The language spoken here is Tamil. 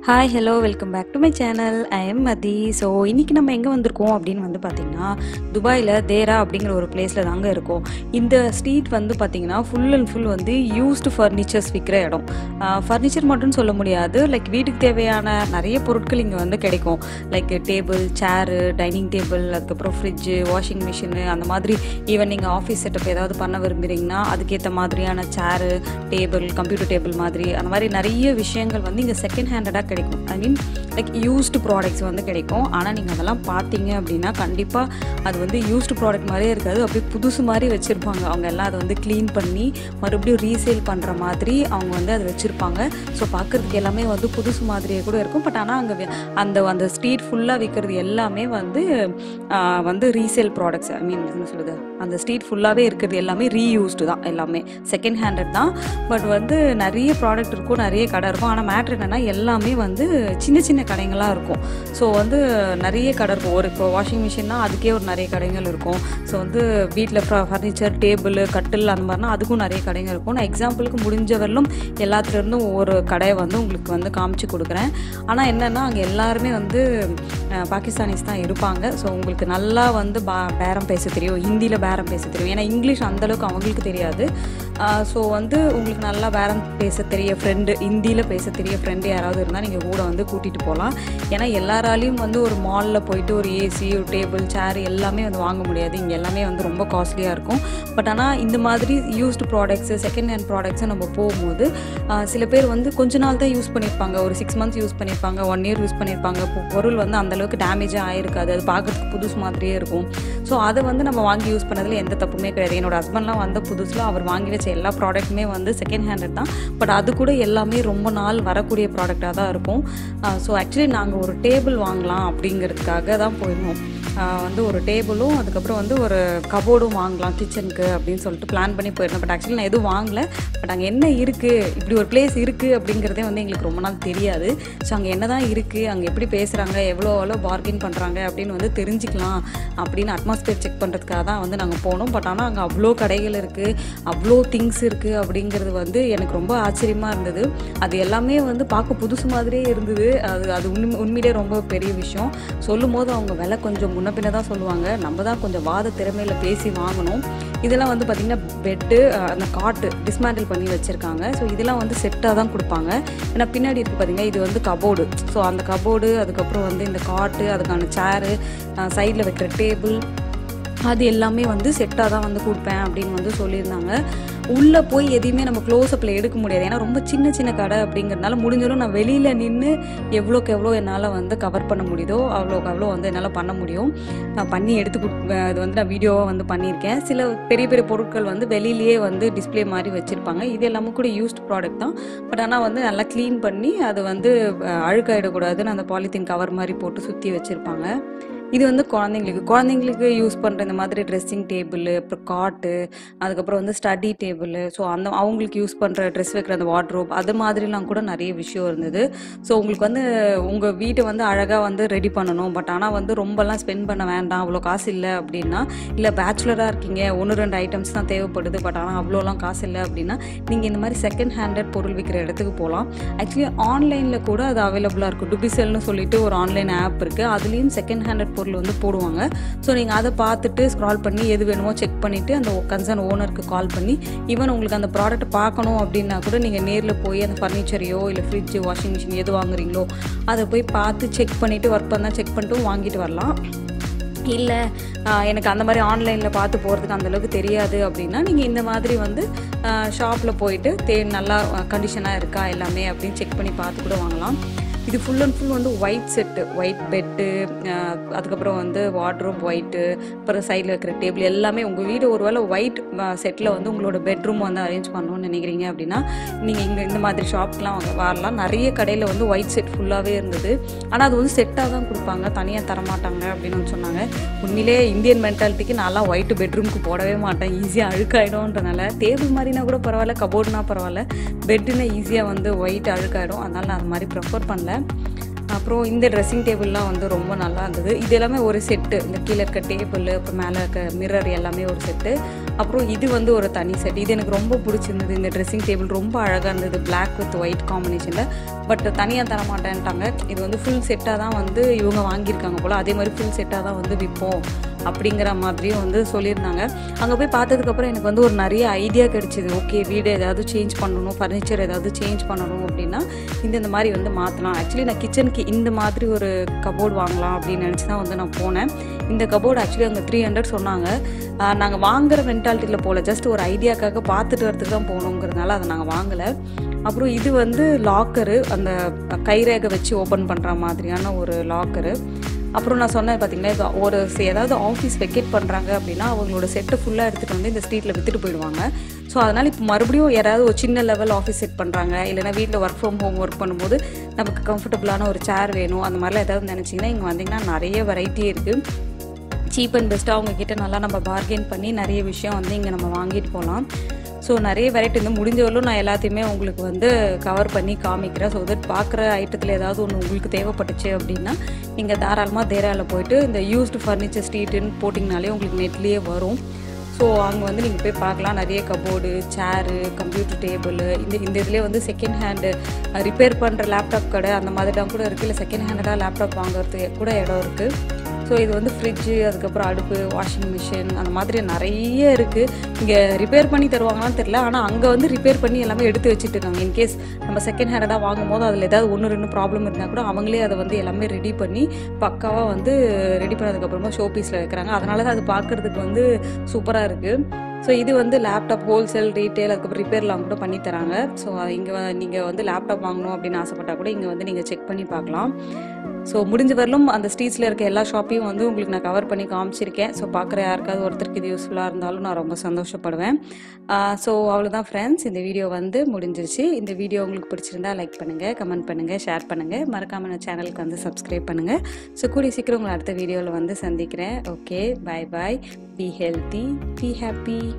hi hello welcome back to my channel I am Mathi so இன்றைக்கி நம்ம எங்கே வந்திருக்கோம் அப்படின்னு வந்து பார்த்திங்கன்னா துபாயில் தேரா அப்படிங்கிற ஒரு பிளேஸில் தாங்க இருக்கோம் இந்த ஸ்ட்ரீட் வந்து பார்த்திங்கன்னா ஃபுல் அண்ட் ஃபுல் வந்து யூஸ்டு ஃபர்னிச்சர்ஸ் விற்கிற இடம் ஃபர்னிச்சர் மட்டும் சொல்ல முடியாது லைக் வீட்டுக்கு தேவையான நிறைய பொருட்கள் இங்கே வந்து கிடைக்கும் like table chair dining table அதுக்கப்புறம் ஃப்ரிட்ஜு வாஷிங் மிஷினு அந்த மாதிரி ஈவன் நீங்கள் ஆஃபீஸ் செட்டப் ஏதாவது பண்ண விரும்புகிறீங்கன்னா அதுக்கேற்ற மாதிரியான சேரு டேபிள் கம்ப்யூட்டர் டேபிள் மாதிரி அந்த மாதிரி நிறைய விஷயங்கள் வந்து இங்கே செகண்ட் ஹேண்டடாக கிடைக்கும் I mean like used products வந்து கிடைக்கும் ஆனால் நீங்கள் அதெல்லாம் பார்த்தீங்க அப்படின்னா கண்டிப்பாக அது வந்து யூஸ்டு ப்ராடக்ட் மாதிரியே இருக்காது அப்படியே புதுசு மாதிரி வச்சுருப்பாங்க அவங்க எல்லாம் அதை வந்து க்ளீன் பண்ணி மறுபடியும் ரீசேல் பண்ணுற மாதிரி அவங்க வந்து அதை வச்சுருப்பாங்க ஸோ பார்க்குறதுக்கு எல்லாமே வந்து புதுசு மாதிரியே கூட இருக்கும் பட் ஆனால் அங்கே அந்த அந்த ஸ்ட்ரீட் ஃபுல்லாக விற்கிறது எல்லாமே வந்து ஆஹ், வந்து ரீசேல் ப்ராடக்ட்ஸ் ஐ மீன் என்ன சொல்லுது அந்த ஸ்ட்ரீட் ஃபுல்லாகவே இருக்கிறது எல்லாமே ரீயூஸ்டு தான் எல்லாமே செகண்ட் ஹேண்டட் தான் பட் வந்து நிறைய ப்ராடக்ட் இருக்கும் நிறைய கடை இருக்கும் ஆனால் மேட்ரு என்னென்னா எல்லாமே வந்து சின்ன சின்ன கடைங்களாக இருக்கும் ஸோ வந்து நிறைய கடை இருக்கும் ஒரு இப்போ வாஷிங் மிஷின்னா அதுக்கே ஒரு நிறைய கடைகள் இருக்கும் ஸோ வந்து வீட்டில் ஃபர்னிச்சர் டேபிள் கட்டில் அந்த மாதிரினா அதுக்கும் நிறைய கடைகள் இருக்கும் நான் எக்ஸாம்பிளுக்கு முடிஞ்ச வரலும் எல்லாத்துலேருந்தும் ஒவ்வொரு கடையை வந்து உங்களுக்கு வந்து காமிச்சு கொடுக்குறேன் ஆனால் என்னென்னா அங்கே எல்லாருமே வந்து அஹ், பாகிஸ்தானிஸ் தான் இருப்பாங்க ஸோ உங்களுக்கு நல்லா வந்து பா பேரம் பேச தெரியும் ஹிந்தியில் பேரம் பேச தெரியும் ஏன்னா இங்கிலீஷ் அந்தளவுக்கு அவங்களுக்கு தெரியாது ஸோ வந்து உங்களுக்கு நல்லா பேரம் பேச தெரிய ஃப்ரெண்டு ஹிந்தியில் பேச தெரிய ஃப்ரெண்டு யாராவது இருந்தால் நீங்கள் கூட வந்து கூட்டிகிட்டு போகலாம் ஏன்னா எல்லாராலையும் வந்து ஒரு மாலில் போயிட்டு ஒரு ஏசி ஒரு டேபிள் சேர் எல்லாமே வந்து வாங்க முடியாது இங்கே எல்லாமே வந்து ரொம்ப காஸ்ட்லியாக இருக்கும் பட் ஆனால் இந்த மாதிரி யூஸ்டு ப்ராடக்ட்ஸு செகண்ட் ஹேண்ட் ப்ராடக்ட்ஸை நம்ம போகும்போது ஆஹ், சில பேர் வந்து கொஞ்ச நாள் தான் யூஸ் பண்ணியிருப்பாங்க ஒரு சிக்ஸ் மந்த்ஸ் யூஸ் பண்ணியிருப்பாங்க ஒன் இயர் யூஸ் பண்ணியிருப்பாங்க பொ- பொருள் வந்து அந்த அளவுக்கு டேமேஜாக ஆயிருக்காது அது பார்க்கறதுக்கு புதுசு மாதிரியே இருக்கும் ஸோ அதை வந்து நம்ம வாங்கி யூஸ் பண்ணதில் எந்த தப்புமே கிடையாது என்னோட ஹஸ்பண்ட்லாம் வந்த புதுசில் அவர் வாங்கி வச்ச எல்லா ப்ராடக்ட்டுமே வந்து செகண்ட் ஹேண்டட் தான் பட் அது கூட எல்லாமே ரொம்ப நாள் வரக்கூடிய ப்ராடக்டாக தான் இருக்கும் ஸோ ஆக்சுவலி நாங்கள் ஒரு டேபிள் வாங்கலாம் அப்படிங்கிறதுக்காக தான் போயிருந்தோம் ஆஹ் வந்து ஒரு டேபிளும் அதுக்கப்புறம் வந்து ஒரு கபோர்டும் வாங்கலாம் கிச்சனுக்கு அப்படின்னு சொல்லிட்டு பிளான் பண்ணி போயிருந்தோம் பட் ஆக்சுவலி நான் எதுவும் வாங்கல பட் அங்கே என்ன இருக்குது இப்படி ஒரு பிளேஸ் இருக்குது அப்படிங்கிறதே வந்து எங்களுக்கு ரொம்ப நாள் தெரியாது ஸோ அங்கே என்ன தான் இருக்குது அங்கே எப்படி பேசுகிறாங்க எவ்வளோ எவ்வளோ பார்கெயின் பண்ணுறாங்க அப்படின்னு வந்து தெரிஞ்சுக்கலாம் அப்படின்னு அட்மாஸ்பியர் செக் பண்ணுறதுக்காக தான் வந்து நாங்கள் போனோம் பட் ஆனால் அங்கே அவ்வளோ கடைகள் இருக்குது அவ்வளோ திங்ஸ் இருக்குது அப்படிங்கிறது வந்து எனக்கு ரொம்ப ஆச்சரியமாக இருந்தது அது எல்லாமே வந்து பார்க்க புதுசு மாதிரியே இருந்தது அது அது உண்மை உண்மையிலே ரொம்ப பெரிய விஷயம் சொல்லும் போது அவங்க விலை கொஞ்சம் முன்ன பின்ன தான் சொல்லுவாங்க நம்ம தான் கொஞ்சம் வாத திறமையில் பேசி வாங்கணும் இதெல்லாம் வந்து பார்த்திங்கன்னா பெட்டு அந்த காட்டு டிஸ்மேண்டில் பண்ணி வச்சுருக்காங்க ஸோ இதெல்லாம் வந்து செட்டாக தான் கொடுப்பாங்க ஏன்னா பின்னாடி இருக்குது பார்த்தீங்கன்னா இது வந்து கபோர்டு ஸோ அந்த கபோர்டு அதுக்கப்புறம் வந்து இந்த காட்டு அதுக்கான சேரு சைடில் வைக்கிற டேபிள் அது எல்லாமே வந்து செட்டாக தான் வந்து கொடுப்பேன் அப்படின்னு வந்து சொல்லியிருந்தாங்க உள்ளே போய் எதையுமே நம்ம க்ளோஸ்அப்பில் எடுக்க முடியாது ஏன்னா ரொம்ப சின்ன சின்ன கடை அப்படிங்கிறதுனால முடிஞ்சாலும் நான் வெளியில் நின்று எவ்வளோக்கு எவ்வளோ என்னால் வந்து கவர் பண்ண முடியுதோ அவ்வளோக்கு அவ்வளோ வந்து என்னால் பண்ண முடியும் நான் பண்ணி எடுத்து கொடு அது வந்து நான் வீடியோவாக வந்து பண்ணியிருக்கேன் சில பெரிய பெரிய பொருட்கள் வந்து வெளியிலேயே வந்து டிஸ்ப்ளே மாதிரி வச்சுருப்பாங்க இது எல்லாமே கூட யூஸ்ட் ப்ராடக்ட் தான் பட் ஆனால் வந்து நல்லா க்ளீன் பண்ணி அது வந்து அஹ், அழுக்காயிடக்கூடாதுன்னு அந்த பாலித்தீன் கவர் மாதிரி போட்டு சுற்றி வச்சுருப்பாங்க இது வந்து குழந்தைங்களுக்கு குழந்தைங்களுக்கு யூஸ் பண்ணுற இந்த மாதிரி ட்ரெஸ்ஸிங் டேபிள் அப்புறம் காட்டு அதுக்கப்புறம் வந்து ஸ்டடி டேபிள் ஸோ அந்த அவங்களுக்கு யூஸ் பண்ணுற ட்ரெஸ் வைக்கிற அந்த வார்ட்ரோப் அது மாதிரிலாம் கூட நிறைய விஷயம் இருந்தது ஸோ உங்களுக்கு வந்து உங்கள் வீட்டை வந்து அழகாக வந்து ரெடி பண்ணணும் பட் ஆனால் வந்து ரொம்பலாம் ஸ்பெண்ட் பண்ண வேண்டாம் அவ்வளோ காசு இல்லை அப்படின்னா இல்லை பேச்சுலராக இருக்கீங்க ஒன்று ரெண்டு ஐட்டம்ஸ் தான் தேவைப்படுது பட் ஆனால் அவ்வளோலாம் காசு இல்லை அப்படின்னா நீங்கள் இந்த மாதிரி செகண்ட் ஹேண்டட் பொருள் விற்கிற இடத்துக்கு போகலாம் ஆக்சுவலி ஆன்லைனில் கூட அது அவைலபிளாக இருக்கும் டுபிசெல்னு சொல்லிட்டு ஒரு ஆன்லைன் ஆப் இருக்குது அதுலேயும் செகண்ட் ஹேண்டட் பொருள் வந்து போடுவாங்க ஸோ நீங்கள் அதை பார்த்துட்டு ஸ்க்ரால் பண்ணி எது வேணுமோ செக் பண்ணிவிட்டு அந்த கன்சர்ன் ஓனருக்கு கால் பண்ணி ஈவன் உங்களுக்கு அந்த ப்ராடக்ட் பார்க்கணும் அப்படின்னா கூட நீங்கள் நேரில் போய் அந்த ஃபர்னிச்சரையோ இல்லை ஃப்ரிட்ஜ் வாஷிங் மிஷின் எது வாங்குறீங்களோ அதை போய் பார்த்து செக் பண்ணிவிட்டு ஒர்க் பண்ணால் செக் பண்ணிட்டு வாங்கிட்டு வரலாம் இல்லை எனக்கு அந்த மாதிரி ஆன்லைனில் பார்த்து போகிறதுக்கு அந்தளவுக்கு தெரியாது அப்படின்னா நீங்கள் இந்த மாதிரி வந்து ஷாப்பில் போயிட்டு தே நல்லா கண்டிஷனாக இருக்கா எல்லாமே அப்படின்னு செக் பண்ணி பார்த்து கூட வாங்கலாம் இது ஃபுல் அண்ட் ஃபுல் வந்து ஒயிட் செட்டு ஒயிட் பெட்டு அதுக்கப்புறம் வந்து வார்ட்ரோப் ஒயிட்டு அப்புறம் சைடில் வைக்கிற டேபிள் எல்லாமே உங்கள் வீடு ஒருவேளை ஒயிட் செட்டில் வந்து உங்களோட பெட்ரூம் வந்து அரேஞ்ச் பண்ணணும்னு நினைக்கிறீங்க அப்படின்னா நீங்கள் இங்கே இந்த மாதிரி ஷாப்லாம் வரலாம் நிறைய கடையில் வந்து ஒயிட் செட் ஃபுல்லாகவே இருந்தது ஆனால் அது வந்து செட்டாக தான் கொடுப்பாங்க தனியாக தரமாட்டாங்க அப்படின்னு வந்து சொன்னாங்க உண்மையிலே இந்தியன் மென்டாலிட்டிக்கு நான்லாம் ஒயிட் பெட்ரூம்க்கு போடவே மாட்டேன் ஈஸியாக அழுக்காயிடும்ன்றனால டேபிள் மாதிரினா கூட பரவாயில்ல கபோர்டுனா பரவாயில்ல பெட்டுனா ஈஸியாக வந்து ஒயிட் அழுக்காயிடும் அதனால நான் அந்த மாதிரி ப்ரிஃபர் பண்ணல அப்புறம் இந்த ட்ரெஸ்ஸிங் டேபிள்லாம் வந்து ரொம்ப நல்லா இருந்தது இது எல்லாமே ஒரு செட்டு இந்த கீழே இருக்க டேபிள் அப்புறம் மேலே இருக்க மிரர் எல்லாமே ஒரு செட்டு அப்புறம் இது வந்து ஒரு தனி செட் இது எனக்கு ரொம்ப பிடிச்சிருந்தது இந்த ட்ரெஸ்ஸிங் டேபிள் ரொம்ப அழகாக இருந்தது Black வித் ஒயிட் காம்பினேஷனில் பட் தனியாக தர மாட்டேன்ட்டாங்க இது வந்து ஃபுல் செட்டாக தான் வந்து இவங்க வாங்கியிருக்காங்க போல் அதே மாதிரி ஃபுல் செட்டாக தான் வந்து விற்போம் அப்படிங்கிற மாதிரியும் வந்து சொல்லியிருந்தாங்க அங்கே போய் பார்த்ததுக்கப்புறம் எனக்கு வந்து ஒரு நிறைய ஐடியா கிடைச்சிது ஓகே வீடு ஏதாவது சேஞ்ச் பண்ணணும் ஃபர்னிச்சர் ஏதாவது சேஞ்ச் பண்ணணும் அப்படின்னா இந்த இந்த மாதிரி வந்து மாற்றலாம் ஆக்சுவலி நான் கிச்சனுக்கு இந்த மாதிரி ஒரு கபோர்டு வாங்கலாம் அப்படின்னு நினச்சி தான் வந்து நான் போனேன் இந்த கபோர்டு ஆக்சுவலி அங்கே த்ரீ ஹண்ட்ரட் சொன்னாங்க நாங்கள் வாங்குற மென்டாலிட்டியில் போகல ஜஸ்ட் ஒரு ஐடியாக்காக பார்த்துட்டு வரதுக்கு தான் போகணுங்கிறதுனால அதை நாங்கள் வாங்கலை அப்புறம் இது வந்து லாக்கரு அந்த கைரேகை வச்சு ஓப்பன் பண்ணுற மாதிரியான ஒரு லாக்கரு அப்புறம் நான் சொன்னேன் பார்த்தீங்கன்னா இது ஒரு ச- ஏதாவது ஆஃபீஸ் வெக்கேட் பண்ணுறாங்க அப்படின்னா அவங்களோட செட்டை ஃபுல்லாக எடுத்துகிட்டு வந்து இந்த ஸ்ட்ரீட்டில் விற்றுட்டு போயிடுவாங்க ஸோ அதனால் இப்போ மறுபடியும் யாராவது ஒரு சின்ன லெவல் ஆஃபீஸ் செட் பண்ணுறாங்க இல்லைன்னா வீட்டில் ஒர்க் ஃப்ரம் ஹோம் ஒர்க் பண்ணும்போது நமக்கு கம்ஃபர்டபுளான ஒரு சேர் வேணும் அந்த மாதிரிலாம் ஏதாவது நினச்சிங்கன்னா இங்கே வந்தீங்கன்னா நிறைய வெரைட்டி இருக்குது சீப் அண்ட் பெஸ்ட்டாக அவங்க கிட்ட நல்லா நம்ம பார்கெயின் பண்ணி நிறைய விஷயம் வந்து இங்கே நம்ம வாங்கிட்டு போகலாம் ஸோ நிறைய வெரைட்டி வந்து முடிஞ்ச வரலும் நான் எல்லாத்தையுமே உங்களுக்கு வந்து கவர் பண்ணி காமிக்கிறேன் ஸோ தட் பார்க்குற ஐட்டத்தில் ஏதாவது ஒன்று உங்களுக்கு தேவைப்பட்டுச்சு அப்படின்னா நீங்கள் தாராளமாக தேராவில் போயிட்டு இந்த யூஸ்டு ஃபர்னிச்சர் ஸ்ட்ரீட்டுன்னு போட்டிங்கனாலே உங்களுக்கு நெட்லேயே வரும் ஸோ அங்கே வந்து நீங்கள் போய் பார்க்கலாம் நிறைய கபோர்டு சேரு கம்ப்யூட்டர் டேபிள் இந்த இந்த இதுலேயே வந்து செகண்ட் ஹேண்டு ரிப்பேர் பண்ணுற லேப்டாப் கடை அந்த மாதிரிலாம் கூட இருக்குது இல்லை செகண்ட் ஹேண்டடாக லேப்டாப் வாங்குறது கூட இடம் இருக்குது ஸோ இது வந்து ஃப்ரிட்ஜு அதுக்கப்புறம் அடுப்பு வாஷிங் மிஷின் அந்த மாதிரி நிறைய இருக்குது இங்கே ரிப்பேர் பண்ணி தருவாங்களான்னு தெரியல ஆனால் அங்கே வந்து ரிப்பேர் பண்ணி எல்லாமே எடுத்து வச்சுட்டு இருக்காங்க இன்கேஸ் நம்ம செகண்ட் ஹேண்டடாக வாங்கும்போது அதில் ஏதாவது ஒன்று ரெண்டு ப்ராப்ளம் இருந்தால் கூட அவங்களே அதை வந்து எல்லாமே ரெடி பண்ணி பக்காவாக வந்து ரெடி பண்ணதுக்கப்புறமா ஷோ பீஸில் வைக்கிறாங்க அதனால தான் அது பார்க்குறதுக்கு வந்து சூப்பராக இருக்குது ஸோ இது வந்து லேப்டாப் ஹோல்சேல் ரீட்டைல் அதுக்கப்புறம் ரிப்பேர்லாம் கூட பண்ணி தராங்க ஸோ இங்கே நீங்கள் வந்து லேப்டாப் வாங்கணும் அப்படின்னு ஆசைப்பட்டா கூட இங்கே வந்து நீங்கள் செக் பண்ணி பார்க்கலாம் ஸோ முடிஞ்ச வரலும் அந்த ஸ்ட்ரீட்ஸில் இருக்க எல்லா ஷாப்பையும் வந்து உங்களுக்கு நான் கவர் பண்ணி காமிச்சிருக்கேன் ஸோ பார்க்குற யாருக்காவது ஒருத்தருக்கு இது யூஸ்ஃபுல்லாக இருந்தாலும் நான் ரொம்ப சந்தோஷப்படுவேன் ஸோ அவ்வளோதான் ஃப்ரெண்ட்ஸ் இந்த வீடியோ வந்து முடிஞ்சிருச்சு இந்த வீடியோ உங்களுக்கு பிடிச்சிருந்தா லைக் பண்ணுங்கள் கமெண்ட் பண்ணுங்கள் ஷேர் பண்ணுங்கள் மறக்காம நான் சேனலுக்கு வந்து சப்ஸ்கிரைப் பண்ணுங்கள் ஸோ கூடிய சீக்கிரம் உங்களை அடுத்த வீடியோவில் வந்து சந்திக்கிறேன் okay bye bye be healthy be happy